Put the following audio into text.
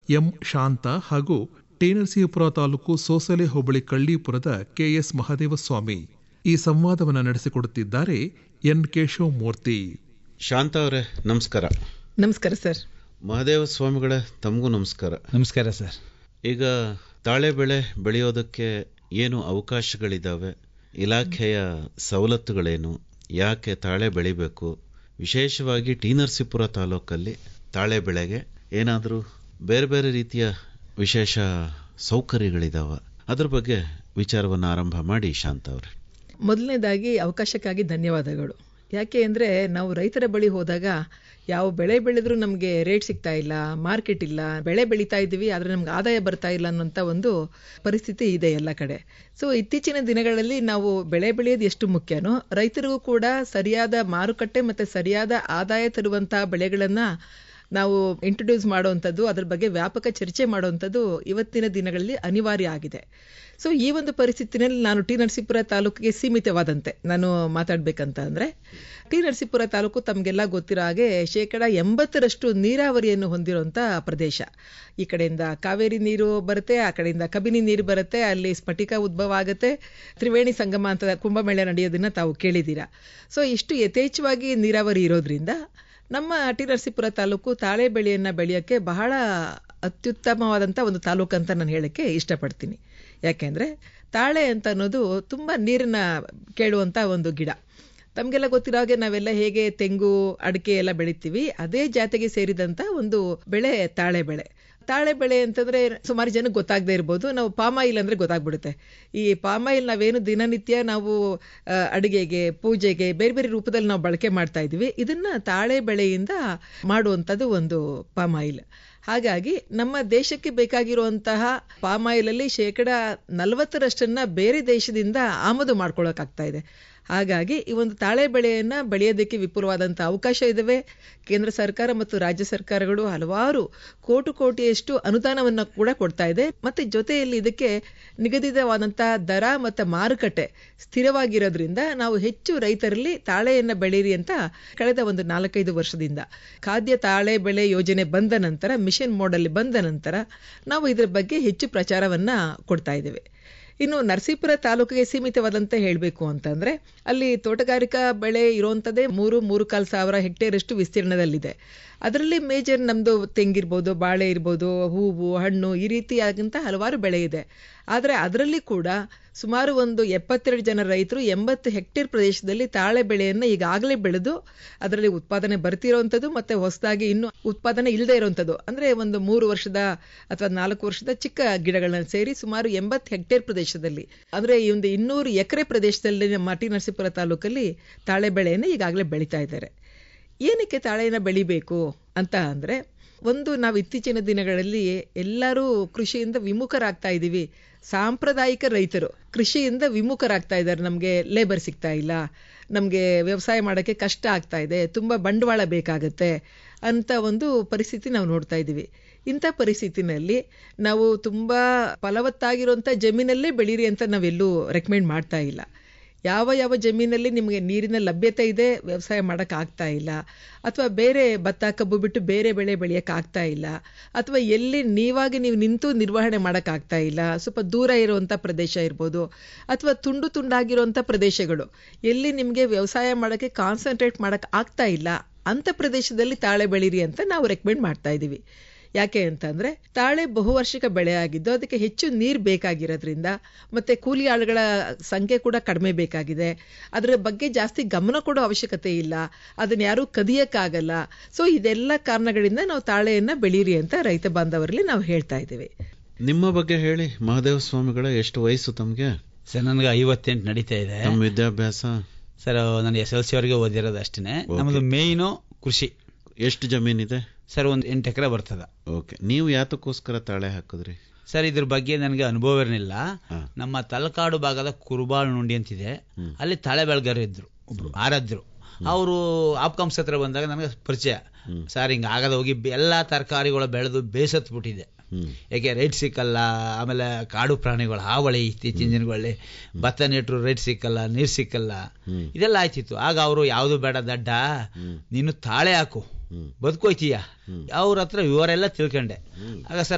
M Shantha ಹಾಗೂ ಟೇನರಸೀಪುರ ತಾಲೂಕು ಸೋಸಲೆ ಹೋಬಳಿ ಕಳ್ಳೀಪುರದ KS Mahadevaswamy ಈ ಸಂವಾದವನ್ನು ನಡೆಸಿಕೊಡುತ್ತಿದ್ದಾರೆ ಎನ್ ಕೇಶವಮೂರ್ತಿ ಶಾಂತ ಅವರೇ ನಮಸ್ಕಾರ ನಮಸ್ಕಾರ ಸರ್ ಮಹಾದೇವ ಸ್ವಾಮಿಗಳ ತಮಗೂ ನಮಸ್ಕಾರ ನಮಸ್ಕಾರ ಸರ್ ಈಗ ತಾಳೆ ಬೆಳೆ ಬೆಳೆಯೋದಕ್ಕೆ ಏನು ಅವಕಾಶಗಳಿದ್ದಾವೆ ಇಲಾಖೆಯ ಸವಲತ್ತುಗಳೇನು ಯಾಕೆ ತಾಳೆ ಬೆಳಿಬೇಕು ವಿಶೇಷವಾಗಿ ಟಿ ನರಸೀಪುರ ತಾಲೂಕಲ್ಲಿ ತಾಳೆ ಬೆಳೆಗೆ ಏನಾದರೂ ಬೇರೆ ಬೇರೆ ರೀತಿಯ ವಿಶೇಷ ಸೌಕರ್ಯಗಳಿದಾವ ಅದ್ರ ಬಗ್ಗೆ ವಿಚಾರವನ್ನು ಆರಂಭ ಮಾಡಿ ಶಾಂತ ಅವರೇ ಮೊದಲನೇದಾಗಿ ಅವಕಾಶಕ್ಕಾಗಿ ಧನ್ಯವಾದಗಳು ಯಾಕೆ ಅಂದರೆ ನಾವು ರೈತರ ಬಳಿ ಹೋದಾಗ ಯಾವ ಬೆಳೆ ಬೆಳೆದ್ರೂ ನಮಗೆ ರೇಟ್ ಸಿಗ್ತಾ ಇಲ್ಲ ಮಾರ್ಕೆಟ್ ಇಲ್ಲ ಬೆಳೆ ಬೆಳೀತಾ ಇದ್ದೀವಿ ಆದರೆ ನಮ್ಗೆ ಆದಾಯ ಬರ್ತಾ ಇಲ್ಲ ಅನ್ನೋಂಥ ಒಂದು ಪರಿಸ್ಥಿತಿ ಇದೆ ಎಲ್ಲ ಕಡೆ ಸೊ ಇತ್ತೀಚಿನ ದಿನಗಳಲ್ಲಿ ನಾವು ಬೆಳೆ ಬೆಳೆಯೋದು ಎಷ್ಟು ಮುಖ್ಯನೋ ರೈತರಿಗೂ ಕೂಡ ಸರಿಯಾದ ಮಾರುಕಟ್ಟೆ ಮತ್ತು ಸರಿಯಾದ ಆದಾಯ ತರುವಂಥ ಬೆಳೆಗಳನ್ನು ನಾವು ಇಂಟ್ರೊಡ್ಯೂಸ್ ಮಾಡುವಂಥದ್ದು ಅದರ ಬಗ್ಗೆ ವ್ಯಾಪಕ ಚರ್ಚೆ ಮಾಡುವಂಥದ್ದು ಇವತ್ತಿನ ದಿನಗಳಲ್ಲಿ ಅನಿವಾರ್ಯ ಆಗಿದೆ ಸೊ ಈ ಒಂದು ಪರಿಸ್ಥಿತಿನಲ್ಲಿ ನಾನು ಟಿ ನರಸೀಪುರ ತಾಲೂಕಿಗೆ ಸೀಮಿತವಾದಂತೆ ನಾನು ಮಾತಾಡಬೇಕಂತ ಅಂದರೆ ಟಿ ನರಸೀಪುರ ತಾಲೂಕು ತಮಗೆಲ್ಲ ಗೊತ್ತಿರೋ ಹಾಗೆ ಶೇಕಡ ಎಂಬತ್ತರಷ್ಟು ನೀರಾವರಿಯನ್ನು ಹೊಂದಿರುವಂಥ ಪ್ರದೇಶ ಈ ಕಡೆಯಿಂದ ಕಾವೇರಿ ನೀರು ಬರುತ್ತೆ ಆ ಕಡೆಯಿಂದ ಕಬಿನಿ ನೀರು ಬರುತ್ತೆ ಅಲ್ಲಿ ಸ್ಫಟಿಕ ಉದ್ಭವ ಆಗುತ್ತೆ ತ್ರಿವೇಣಿ ಸಂಗಮ ಅಂತ ಕುಂಭಮೇಳ ನಡೆಯೋದನ್ನ ತಾವು ಕೇಳಿದ್ದೀರಾ ಸೊ ಇಷ್ಟು ಯಥೇಚ್ಛವಾಗಿ ನೀರಾವರಿ ಇರೋದ್ರಿಂದ ನಮ್ಮ ಟಿ ನರಸೀಪುರ ತಾಲೂಕು ತಾಳೆ ಬೆಳೆಯನ್ನು ಬೆಳೆಯೋಕ್ಕೆ ಬಹಳ ಅತ್ಯುತ್ತಮವಾದಂಥ ಒಂದು ತಾಲೂಕು ಅಂತ ನಾನು ಹೇಳೋಕ್ಕೆ ಇಷ್ಟಪಡ್ತೀನಿ ಯಾಕೆಂದರೆ ತಾಳೆ ಅಂತ ಅನ್ನೋದು ತುಂಬ ನೀರನ್ನ ಕೇಳುವಂಥ ಒಂದು ಗಿಡ ತಮಗೆಲ್ಲ ಗೊತ್ತಿರೋ ಹಾಗೆ ನಾವೆಲ್ಲ ಹೇಗೆ ತೆಂಗು ಅಡಿಕೆ ಎಲ್ಲ ಬೆಳಿತೀವಿ ಅದೇ ಜಾತಿಗೆ ಸೇರಿದಂಥ ಒಂದು ಬೆಳೆ ತಾಳೆ ಬೆಳೆ ತಾಳೆ ಬೆಳೆ ಅಂತಂದ್ರೆ ಸುಮಾರು ಜನಕ್ಕೆ ಗೊತ್ತಾಗದೇ ಇರ್ಬೋದು ನಾವು ಪಾಮಾಯಿಲ್ ಅಂದ್ರೆ ಗೊತ್ತಾಗ್ಬಿಡುತ್ತೆ ಈ ಪಾಮಾಯಿಲ್ ನಾವೇನು ದಿನನಿತ್ಯ ನಾವು ಅಡುಗೆಗೆ ಪೂಜೆಗೆ ಬೇರೆ ಬೇರೆ ರೂಪದಲ್ಲಿ ನಾವು ಬಳಕೆ ಮಾಡ್ತಾ ಇದೀವಿ ಇದನ್ನ ತಾಳೆ ಬೆಳೆಯಿಂದ ಮಾಡುವಂಥದ್ದು ಒಂದು ಪಾಮಾಯಿಲ್ ಹಾಗಾಗಿ ನಮ್ಮ ದೇಶಕ್ಕೆ ಬೇಕಾಗಿರುವಂತಹ ಪಾಮಾಯಿಲ್ ಅಲ್ಲಿ ಶೇಕಡ ನಲವತ್ತರಷ್ಟನ್ನ ಬೇರೆ ದೇಶದಿಂದ ಆಮದು ಮಾಡ್ಕೊಳ್ಳೋಕ್ಕಾಗ್ತಾ ಇದೆ ಹಾಗಾಗಿ ಈ ಒಂದು ತಾಳೆ ಬೆಳೆಯನ್ನ ಬೆಳೆಯೋದಕ್ಕೆ ವಿಪುಲವಾದಂಥ ಅವಕಾಶ ಇದಾವೆ ಕೇಂದ್ರ ಸರ್ಕಾರ ಮತ್ತು ರಾಜ್ಯ ಸರ್ಕಾರಗಳು ಹಲವಾರು ಕೋಟು ಕೋಟಿಯಷ್ಟು ಅನುದಾನವನ್ನು ಕೂಡ ಕೊಡ್ತಾ ಇದೆ ಮತ್ತೆ ಜೊತೆಯಲ್ಲಿ ಇದಕ್ಕೆ ನಿಗದಿತವಾದಂತಹ ದರ ಮತ್ತು ಮಾರುಕಟ್ಟೆ ಸ್ಥಿರವಾಗಿರೋದ್ರಿಂದ ನಾವು ಹೆಚ್ಚು ರೈತರಲ್ಲಿ ತಾಳೆಯನ್ನ ಬೆಳೀರಿ ಅಂತ ಕಳೆದ ಒಂದು ನಾಲ್ಕೈದು ವರ್ಷದಿಂದ ಖಾದ್ಯ ತಾಳೆ ಬೆಳೆ ಯೋಜನೆ ಬಂದ ನಂತರ ಮಿಷನ್ ಮೋಡಲ್ಲಿ ಬಂದ ನಂತರ ನಾವು ಇದರ ಬಗ್ಗೆ ಹೆಚ್ಚು ಪ್ರಚಾರವನ್ನ ಕೊಡ್ತಾ ಇದ್ದೇವೆ ಇನ್ನು ನರಸೀಪುರ ತಾಲೂಕಿಗೆ ಸೀಮಿತವಾದಂತೆ ಹೇಳಬೇಕು ಅಂತಂದ್ರೆ ಅಲ್ಲಿ ತೋಟಗಾರಿಕಾ ಬೆಳೆ ಇರುವಂಥದ್ದೇ ಮೂರು ಮೂರು ಕಾಲು ಸಾವಿರ ಹೆಕ್ಟೇರ್ ಅಷ್ಟು ವಿಸ್ತೀರ್ಣದಲ್ಲಿದೆ ಅದರಲ್ಲಿ ಮೇಜರ್ ನಮ್ದು ತೆಂಗಿರ್ಬೋದು ಬಾಳೆ ಇರ್ಬೋದು ಹೂವು ಹಣ್ಣು ಈ ರೀತಿಯಾದಂಥ ಹಲವಾರು ಬೆಳೆ ಇದೆ ಆದರೆ ಅದರಲ್ಲಿ ಕೂಡ ಸುಮಾರು ಒಂದು ಎಪ್ಪತ್ತೆರಡು ಜನ ರೈತರು ಎಂಬತ್ತು ಹೆಕ್ಟೇರ್ ಪ್ರದೇಶದಲ್ಲಿ ತಾಳೆ ಬೆಳೆಯನ್ನು ಈಗಾಗಲೇ ಬೆಳೆದು ಅದರಲ್ಲಿ ಉತ್ಪಾದನೆ ಬರ್ತಿರೋವಂಥದ್ದು ಮತ್ತೆ ಹೊಸದಾಗಿ ಇನ್ನು ಉತ್ಪಾದನೆ ಇಲ್ಲದೆ ಇರುವಂಥದ್ದು ಅಂದ್ರೆ ಒಂದು ಮೂರು ವರ್ಷದ ಅಥವಾ ನಾಲ್ಕು ವರ್ಷದ ಚಿಕ್ಕ ಗಿಡಗಳನ್ನ ಸೇರಿ ಸುಮಾರು ಎಂಬತ್ತು ಹೆಕ್ಟೇರ್ ಪ್ರದೇಶದಲ್ಲಿ ಅಂದ್ರೆ ಈ ಒಂದು ಇನ್ನೂರು ಎಕರೆ ಪ್ರದೇಶದಲ್ಲಿ ನಮ್ಮ ಟಿ ನರಸೀಪುರ ತಾಲೂಕಲ್ಲಿ ತಾಳೆ ಬೆಳೆಯನ್ನು ಈಗಾಗಲೇ ಬೆಳೀತಾ ಇದ್ದಾರೆ ಏನಕ್ಕೆ ತಾಳೆಯನ್ನು ಬೆಳಿಬೇಕು ಅಂತ ಅಂದ್ರೆ ಒಂದು ನಾವು ಇತ್ತೀಚಿನ ದಿನಗಳಲ್ಲಿ ಎಲ್ಲರೂ ಕೃಷಿಯಿಂದ ವಿಮುಖರಾಗ್ತಾ ಇದ್ದೀವಿ ಸಾಂಪ್ರದಾಯಿಕ ರೈತರು ಕೃಷಿಯಿಂದ ವಿಮುಖರಾಗ್ತಾ ಇದ್ದಾರೆ ನಮಗೆ ಲೇಬರ್ ಸಿಗ್ತಾ ಇಲ್ಲ ನಮಗೆ ವ್ಯವಸಾಯ ಮಾಡೋಕ್ಕೆ ಕಷ್ಟ ಆಗ್ತಾ ಇದೆ ತುಂಬ ಬಂಡವಾಳ ಬೇಕಾಗತ್ತೆ ಅಂತ ಒಂದು ಪರಿಸ್ಥಿತಿ ನಾವು ನೋಡ್ತಾ ಇದ್ದೀವಿ ಇಂಥ ಪರಿಸ್ಥಿತಿನಲ್ಲಿ ನಾವು ತುಂಬ ಫಲವತ್ತಾಗಿರುವಂಥ ಜಮೀನಲ್ಲೇ ಬೆಳೀರಿ ಅಂತ ನಾವೆಲ್ಲೂ ರೆಕಮೆಂಡ್ ಮಾಡ್ತಾ ಇಲ್ಲ ಯಾವ ಯಾವ ಜಮೀನಲ್ಲಿ ನಿಮಗೆ ನೀರಿನ ಲಭ್ಯತೆ ಇದೆ ವ್ಯವಸಾಯ ಮಾಡೋಕೆ ಆಗ್ತಾ ಇಲ್ಲ ಅಥವಾ ಬೇರೆ ಭತ್ತ ಕಬ್ಬು ಬಿಟ್ಟು ಬೇರೆ ಬೆಳೆ ಬೆಳೆಯೋಕೆ ಆಗ್ತಾ ಇಲ್ಲ ಅಥವಾ ಎಲ್ಲಿ ನೀವಾಗಿ ನೀವು ನಿಂತು ನಿರ್ವಹಣೆ ಮಾಡೋಕ್ಕಾಗ್ತಾ ಇಲ್ಲ ಸ್ವಲ್ಪ ದೂರ ಇರುವಂಥ ಪ್ರದೇಶ ಇರ್ಬೋದು ಅಥವಾ ತುಂಡು ತುಂಡಾಗಿರುವಂಥ ಪ್ರದೇಶಗಳು ಎಲ್ಲಿ ನಿಮಗೆ ವ್ಯವಸಾಯ ಮಾಡೋಕ್ಕೆ ಕಾನ್ಸಂಟ್ರೇಟ್ ಮಾಡೋಕೆ ಆಗ್ತಾ ಇಲ್ಲ ಅಂಥ ಪ್ರದೇಶದಲ್ಲಿ ತಾಳೆ ಬೆಳೀರಿ ಅಂತ ನಾವು ರೆಕಮೆಂಡ್ ಮಾಡ್ತಾ ಇದ್ದೀವಿ ಯಾಕೆ ಅಂತಂದ್ರೆ ತಾಳೆ ಬಹುವಾರ್ಷಿಕ ಬೆಳೆ ಆಗಿದ್ದು ಅದಕ್ಕೆ ಹೆಚ್ಚು ನೀರು ಬೇಕಾಗಿರೋದ್ರಿಂದ ಮತ್ತೆ ಕೂಲಿ ಆಳುಗಳ ಸಂಖ್ಯೆ ಕೂಡ ಕಡಿಮೆ ಬೇಕಾಗಿದೆ ಅದರ ಬಗ್ಗೆ ಜಾಸ್ತಿ ಗಮನ ಕೊಡೋ ಅವಶ್ಯಕತೆ ಇಲ್ಲ ಅದನ್ನ ಯಾರೂ ಕದಿಯಕ್ಕಾಗಲ್ಲ ಸೊ ಇದೆಲ್ಲ ಕಾರಣಗಳಿಂದ ನಾವು ತಾಳೆಯನ್ನ ಬೆಳೀರಿ ಅಂತ ರೈತ ಬಾಂಧವರಲ್ಲಿ ನಾವು ಹೇಳ್ತಾ ಇದ್ದೀವಿ ನಿಮ್ಮ ಬಗ್ಗೆ ಹೇಳಿ ಮಹಾದೇವ ಸ್ವಾಮಿಗಳ ಎಷ್ಟು ವಯಸ್ಸು ತಮ್ಗೆ ಸರ್ ನನಗೆ ಐವತ್ತೆಂಟು ನಡೀತಾ ಇದೆ ತಮ್ಮ ವಿದ್ಯಾಭ್ಯಾಸ ಸರ್ ನಾನು ಎಸ್ ಎಲ್ ಸಿ ವರೆಗೆ ಓದಿರೋದು ಅಷ್ಟೇ ನಮ್ಮದು ಮೇಯ್ನು ಕೃಷಿ ಎಷ್ಟು ಜಮೀನಿದೆ ಸರ್ ಒಂದು ಎಂಟು ಎಕರೆ ಬರ್ತದ ಓಕೆ ನೀವು ಯಾತಕ್ಕೋಸ್ಕರ ತಾಳೆ ಹಾಕಿದ್ರಿ ಸರ್ ಇದ್ರ ಬಗ್ಗೆ ನನಗೆ ಅನುಭವ ಇರಲಿಲ್ಲ ಹಾ. ನಮ್ಮ ತಲಕಾಡು ಭಾಗದ ಕುರುಬಾಳ್ ನುಂಡಿ ಅಂತಿದೆ ಅಲ್ಲಿ ತಾಳೆ ಬೆಳಗಾರ ಇದ್ರು ಒಬ್ರು ಆರಾಧ್ರು ಅವರು ಆಪ್ಕಾಮ್ಸ್ ಹತ್ರ ಬಂದಾಗ ನನಗೆ ಪರಿಚಯ ಸರ್ ಹಿಂಗೆ ಆಗದ ಹೋಗಿ ಬೆ- ಎಲ್ಲಾ ತರಕಾರಿಗಳು ಬೆಳೆದು ಬೇಸತ್ ಬಿಟ್ಟಿದೆ ಹ್ಮ್ ಯಾಕೆ ರೈಟ್ ಸಿಕ್ಕಲ್ಲ ಆಮೇಲೆ ಕಾಡು ಪ್ರಾಣಿಗಳು ಹಾವಳಿ ಇತ್ತೀಚಿನ ದಿನಗಳಲ್ಲಿ ಭತ್ತ ನೆಟ್ರು ರೈಟ್ ಸಿಕ್ಕಲ್ಲ ನೀರು ಸಿಕ್ಕಲ್ಲ ಹ್ಮ್. ಇದೆಲ್ಲ ಆಯ್ತಿತ್ತು ಆಗ ಅವರು ಯಾವುದು ಬೇಡ ದಡ್ಡ ನೀನು ತಾಳೆ ಹಾಕು ಹ್ಮ್. ಬದುಕೋಯ್ತೀಯ ಹ್ಮ್. ಅವ್ರ ಹತ್ರ ವಿವರ ಎಲ್ಲ ತಿಳ್ಕೊಂಡೆ ಆಗ ಸರ್